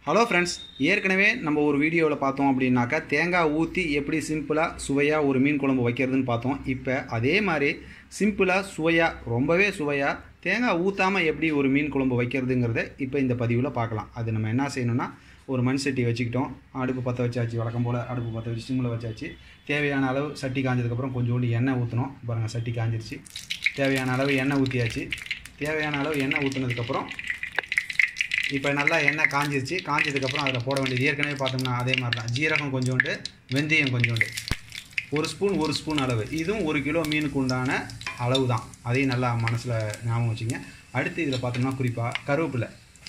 hello friends ஏற்கனவே நம்ம ஒரு வீடியோவில் பார்த்தோம் அப்படின்னாக்கா தேங்காய் ஊற்றி எப்படி சிம்பிளாக சுவையாக ஒரு மீன் குழம்பு வைக்கிறதுன்னு பார்த்தோம் இப்போ அதே மாதிரி சிம்பிளாக சுவையாக ரொம்பவே சுவையாக தேங்காய் ஊற்றாமல் எப்படி ஒரு மீன் குழம்பு வைக்கிறதுங்கிறத இப்போ இந்த பதிவில் பார்க்கலாம் அது நம்ம என்ன செய்யணும்னா ஒரு மண் சட்டி வச்சுக்கிட்டோம் அடுப்பு பற்ற வச்சாச்சு வழக்கம் போல் அடுப்பு பற்ற வச்சு சிம்மில் வச்சாச்சு தேவையான அளவு சட்டி காஞ்சதுக்கப்புறம் கொஞ்சோண்டு எண்ணெய் ஊற்றணும் பாருங்கள் சட்டி காஞ்சிருச்சு தேவையான அளவு எண்ணெய் ஊற்றியாச்சு தேவையான அளவு எண்ணெய் ஊற்றுனதுக்கப்புறம் இப்போ நல்லா எண்ணெய் காஞ்சிருச்சு காஞ்சதுக்கப்புறம் அதில் போட வேண்டியது ஏற்கனவே பார்த்தோம்னா அதே மாதிரி தான் ஜீரகம் கொஞ்சோண்டு வெந்தயம் கொஞ்சோண்டு ஒரு ஸ்பூன் ஒரு ஸ்பூன் அளவு இதுவும் ஒரு கிலோ மீனுக்கு உண்டான அளவு தான் அதையும் நல்லா மனசில் ஞாபகம் வச்சுங்க அடுத்து இதில் பார்த்தோம்னா குறிப்பாக கருவேப்பிலை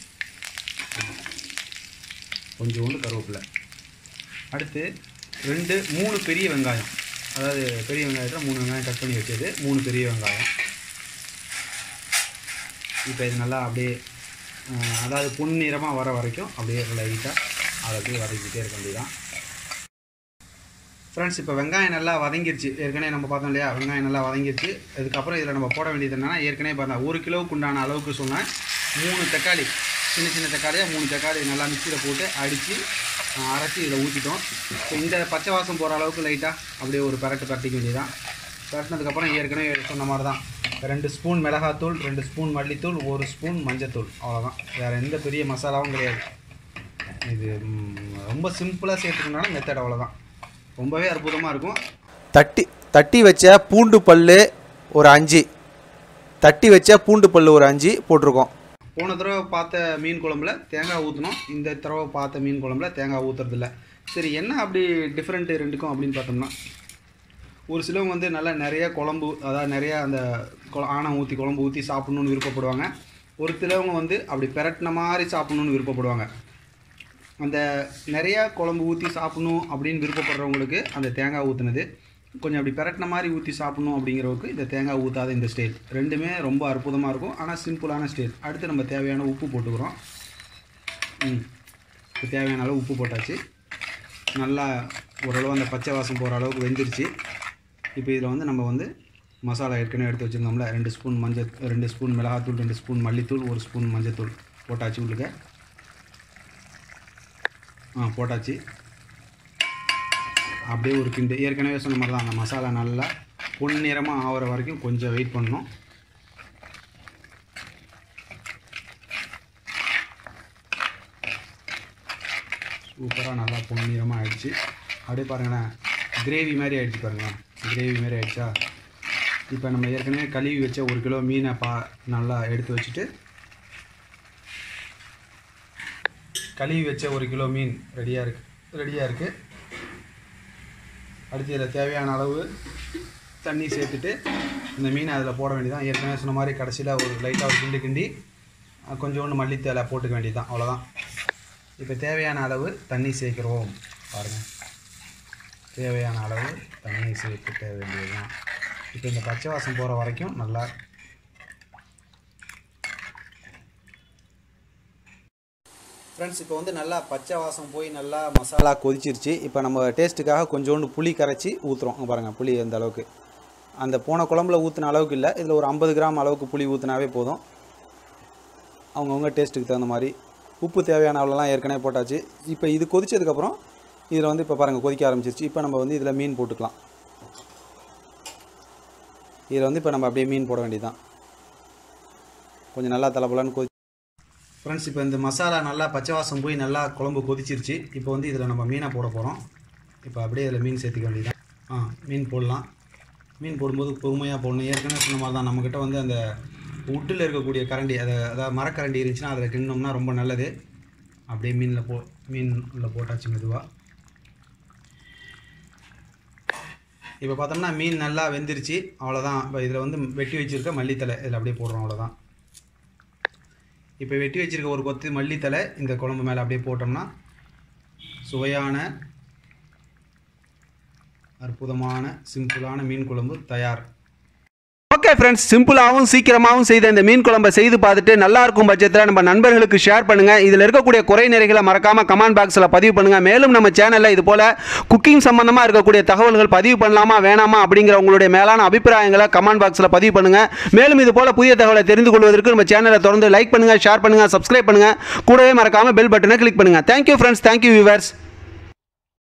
கொஞ்சோண்டு கருவேப்பிலை அடுத்து ரெண்டு மூணு பெரிய வெங்காயம் அதாவது பெரிய வெங்காயத்தில் மூணு வெங்காயம் கட் பண்ணி வச்சது மூணு பெரிய வெங்காயம் இப்போ இது நல்லா அப்படியே அஹ், அதாவது பொன்னிறமாக வர வரைக்கும் அப்படியே லைட்டாக அதை அப்படியே வதக்கிட்டே இருக்க வேண்டியதான் ஃப்ரெண்ட்ஸ் இப்போ வெங்காயம் நல்லா வதங்கிருச்சு ஏற்கனவே நம்ம பார்த்தோம் இல்லையா வெங்காயம் நல்லா வதங்கிருச்சு அதுக்கப்புறம் இதில் நம்ம போட வேண்டியது என்னென்னா ஏற்கனவே பார்த்தா ஒரு கிலோவுக்கு உண்டான அளவுக்கு சொன்னேன் மூணு தக்காளி சின்ன சின்ன தக்காளியாக மூணு தக்காளி நல்லா மிக்சியில் போட்டு அடித்து அரைச்சி இதில் ஊற்றிட்டோம் இப்போ இந்த பச்சை வாசம் போகிற அளவுக்கு லைட்டாக அப்படியே ஒரு பரட்டு பரட்டிக்க வேண்டியதான் பரட்டினதுக்கப்புறம் ஏற்கனவே சொன்ன மாதிரி தான் ரெண்டு ஸ்பூன் மிளகாத்தூள் ரெண்டு ஸ்பூன் மல்லித்தூள் ஒரு ஸ்பூன் மஞ்சத்தூள் அவ்வளோதான் வேறு எந்த பெரிய மசாலாவும் கிடையாது இது ம், ரொம்ப சிம்பிளாக சேர்த்துக்கணும்னா மெத்தட் அவ்வளோதான் ரொம்பவே அற்புதமாக இருக்கும் தட்டி தட்டி வச்ச பூண்டு பல் ஒரு அஞ்சு தட்டி வச்ச பூண்டு பல் ஒரு அஞ்சு போட்டிருக்கோம் போன தடவை பார்த்த மீன் குழம்புல தேங்காய் ஊற்றினோம் இந்த தடவை பார்த்த மீன் குழம்புல தேங்காய் ஊற்றுறதில்ல சரி என்ன அப்படி டிஃப்ரெண்ட்டு ரெண்டுக்கும் அப்படின்னு பார்த்தோம்னா ஒரு சிலவங்க வந்து நல்லா நிறைய குழம்பு அதாவது நிறையா அந்த கொ- ஆணம் ஊற்றி குழம்பு ஊற்றி சாப்பிட்ணுன்னு விருப்பப்படுவாங்க ஒரு சிலவங்க வந்து அப்படி பெரட்டின மாதிரி சாப்பிட்ணுன்னு விருப்பப்படுவாங்க அந்த நிறையா குழம்பு ஊற்றி சாப்பிடணும் அப்படின்னு விருப்பப்படுறவங்களுக்கு அந்த தேங்காய் ஊற்றுனது கொஞ்சம் அப்படி பெரட்டின மாதிரி ஊற்றி சாப்பிடணும் அப்படிங்கிறவங்களுக்கு இந்த தேங்காய் ஊற்றாத இந்த ஸ்டைல் ரெண்டுமே ரொம்ப அற்புதமாக இருக்கும் ஆனால் சிம்பிளான ஸ்டைல் அடுத்து நம்ம தேவையான உப்பு போட்டுக்கிறோம் ம் இப்போ தேவையான அளவு உப்பு போட்டாச்சு நல்லா ஓரளவு அந்த பச்சை வாசம் போகிற அளவுக்கு வெந்துருச்சு இப்போ இதில் வந்து நம்ம வந்து மசாலா ஏற்கனவே எடுத்து வச்சுருந்தோம்ல ரெண்டு ஸ்பூன் மஞ்சள் ரெண்டு ஸ்பூன் மிளகாத்தூள் ரெண்டு ஸ்பூன் மல்லித்தூள் ஒரு ஸ்பூன் மஞ்சத்தூள் போட்டாச்சு உள்ளுக்க ஆ போட்டாச்சு அப்படியே ஒரு கிண்டு ஏற்கனவே சொன்ன மாதிரி தான் அந்த மசாலா நல்லா பொன்னிறமாக ஆகிற வரைக்கும் கொஞ்சம் வெயிட் பண்ணணும் சூப்பராக நல்லா பொன்னிறமாக ஆயிடுச்சு அப்படியே பாருங்களேன் கிரேவி மாதிரி ஆயிடுச்சு பாருங்களேன் கிரேவி மாதிரி ஆயிடுச்சா இப்போ நம்ம ஏற்கனவே கழுவி வச்ச ஒரு கிலோ மீனை பா நல்லா எடுத்து வச்சுட்டு கழுவி வச்ச ஒரு கிலோ மீன் ரெடியாக இருக்குது ரெடியாக இருக்குது அடுத்து இதில் தேவையான அளவு தண்ணி சேர்த்துட்டு இந்த மீனை அதில் போட வேண்டியதான் ஏற்கனவே சொன்ன மாதிரி கடைசியில் ஒரு லைட்டாக ஒரு கிண்டு கிண்டி அஹ், கொஞ்சோண்டு மல்லித்தேலை போட்டுக்க வேண்டியதுதான் அவ்வளோதான் இப்போ தேவையான அளவு தண்ணி சேர்க்குறோம் பாருங்கள் தேவையான அளவு தண்ணி சேர்த்துக்க வேண்டியதுதான் இப்போ இந்த பச்சை வாசம் போகிற வரைக்கும் நல்லா ஃப்ரெண்ட்ஸ் இப்போ வந்து நல்லா பச்சை வாசம் போய் நல்லா மசாலா கொதிச்சிருச்சு இப்போ நம்ம டேஸ்ட்டுக்காக கொஞ்சோண்டு புளி கரைச்சி ஊற்றுறோம் பாருங்கள் புளி அந்த அளவுக்கு அந்த போன குழம்புல ஊற்றின அளவுக்கு இல்லை இதில் ஒரு ஐம்பது கிராம் அளவுக்கு புளி ஊற்றினாவே போதும் அவங்கவுங்க டேஸ்ட்டுக்கு தகுந்த மாதிரி உப்பு தேவையான அளவுலாம் ஏற்கனவே போட்டாச்சு இப்போ இது கொதிச்சதுக்கப்புறம் இதில் வந்து இப்போ பாருங்கள் கொதிக்க ஆரம்பிச்சிருச்சு இப்போ நம்ம வந்து இதில் மீன் போட்டுக்கலாம் இதில் வந்து இப்போ நம்ம அப்படியே மீன் போட வேண்டியதுதான் கொஞ்சம் நல்லா தலைப்பலான்னு கொதி ஃப்ரெண்ட்ஸ் இப்போ இந்த மசாலா நல்லா பச்சை வாசம் போய் நல்லா குழம்பு கொதிச்சிருச்சு இப்போ வந்து இதில் நம்ம மீனை போட போகிறோம் இப்போ அப்படியே இதில் மீன் சேர்த்துக்க வேண்டியதான் ஆ மீன் போடலாம் மீன் போடும்போது பொறுமையாக போடணும் ஏற்கனவே சொன்ன மாதிரி தான் நம்மக்கிட்ட வந்து அந்த உட்டில் இருக்கக்கூடிய கரண்டி அதை அதாவது மரக்கரண்டி இருந்துச்சுன்னா அதில் கிண்ணோம்னா ரொம்ப நல்லது அப்படியே மீனில் போ மீன் உள்ள போட்டாச்சு மெதுவாக இப்போ பார்த்தோம்னா மீன் நல்லா வெந்துருச்சு அவ்வளோதான் இப்போ இதில் வந்து வெட்டி வச்சுருக்க மல்லித்தலை இதில் அப்படியே போடுறோம் அவ்வளோதான் இப்போ வெட்டி வச்சிருக்க ஒரு கொத்து மல்லித்தலை இந்த குழம்பு மேலே அப்படியே போட்டோம்னா சுவையான அற்புதமான சிம்பிளான மீன் குழம்பு தயார் ஓகே ஃப்ரெண்ட்ஸ் சிம்பிளாகவும் சீக்கிரமாகவும் செய்த இந்த மீன் குழம்பை செய்து பார்த்துட்டு நல்லா இருக்கும் பட்சத்தில் நம்ம நண்பர்களுக்கு ஷேர் பண்ணுங்க இதில் இருக்கக்கூடிய குறை நிறைகளை மறக்காம கமெண்ட் பாக்ஸில் பதிவு பண்ணுங்க மேலும் நம்ம சேனலில் இது போல குக்கிங் சம்பந்தமாக இருக்கக்கூடிய தகவல்கள் பதிவு பண்ணலாமா வேணாமா அப்படிங்கிற உங்களுடைய மேலான அபிப்பிராயங்களை கமெண்ட் பாக்ஸில் பதிவு பண்ணுங்க மேலும் இது போல புதிய தகவலை தெரிந்து கொள்வதற்கு நம்ம சேனலை தொடர்ந்து லைக் பண்ணுங்க ஷேர் பண்ணுங்க சப்ஸ்கிரைப் பண்ணுங்க கூடவே மறக்காம பெல் பட்டனை கிளிக் பண்ணுங்க தேங்க்யூ ஃப்ரெண்ட்ஸ் தேங்க்யூ வியூவர்ஸ்